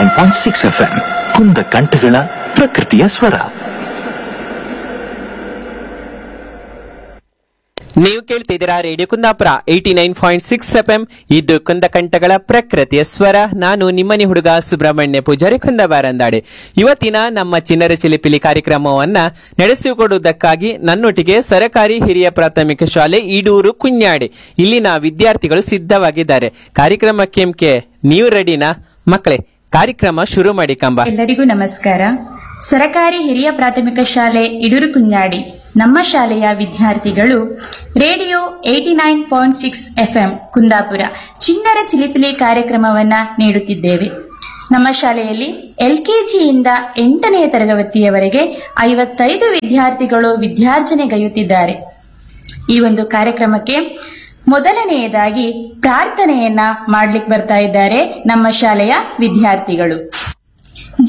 nine point six F M ಕುಂದ ಕಂಠಗಳ ಪ್ರಕೃತಿಯ ಸ್ವರ ನೀವು ಕೇಳ್ತಿದ್ದೀರಾ radio Kundapura eighty nine point six F M ಇದು ಕುಂದಕಂಠಗಳ ಪ್ರಕೃತಿಯ ಸ್ವರ ನಾನು ನಿಮ್ಮನೆ ಹುಡುಗ ಸುಬ್ರಹ್ಮಣ್ಯ ಪೂಜಾರಿ ಕುಂದಬಾರಂದಾಡೆ ಇವತ್ತಿನ ನಮ್ಮ ಚಿನ್ನರ ಚಿಲಿಪಿಲಿ ಕಾರ್ಯಕ್ರಮವನ್ನ ನಡೆಸಿಕೊಡುವುದಕ್ಕಾಗಿ ನನ್ನೊಟ್ಟಿಗೆ ಸರಕಾರಿ ಹಿರಿಯ ಪ್ರಾಥಮಿಕ ಶಾಲೆ ಈಡೂರು ಕುഞ്ഞാಡಿ ಇಲ್ಲಿನ ವಿದ್ಯಾರ್ಥಿಗಳು ಸಿದ್ಧವಾಗಿದ್ದಾರೆ ಕಾರ್ಯಕ್ರಮಕ್ಕೆ ಎಂಕೆ ನೀವು ರೆಡಿನಾ ಮಕ್ಕಳೇ ಕಾರ್ಯಕ್ರಮ ಶುರು ಮಾಡಿ ಕಂಬ ಎಲ್ಲರಿಗೂ ನಮಸ್ಕಾರ ಸರಕಾರಿ ಹಿರಿಯ ಪ್ರಾಥಮಿಕ ಶಾಲೆ ಇಡುರು ಕುഞ്ഞാಡಿ ನಮ್ಮ ಶಾಲೆಯ ವಿದ್ಯಾರ್ಥಿಗಳು radio eighty nine point six FM Kundapura ಚಿಣ್ಣರ ಚಿಲಿಪಿಲಿ ಕಾರ್ಯಕ್ರಮವನ್ನ ನೀಡುತ್ತಿದ್ದೇವೆ ನಮ್ಮ ಶಾಲೆಯಲ್ಲಿ ಎಲ್ಕೆಜಿಯಿಂದ ಎಂಟನೆಯ ತರಗತಿಯವರೆಗೆ ಐವತ್ತೈದು ವಿದ್ಯಾರ್ಥಿಗಳು ವಿದ್ಯಾರ್ಜನೆಗೈಯುತ್ತಿದ್ದಾರೆ ಈ ಒಂದು ಕಾರ್ಯಕ್ರಮಕ್ಕೆ ಮೊದಲನೆಯದಾಗಿ ಪ್ರಾರ್ಥನೆಯನ್ನ ಮಾಡ್ಲಿಕ್ಕೆ ಬರ್ತಾ ಇದ್ದಾರೆ ನಮ್ಮ ಶಾಲೆಯ ವಿದ್ಯಾರ್ಥಿಗಳು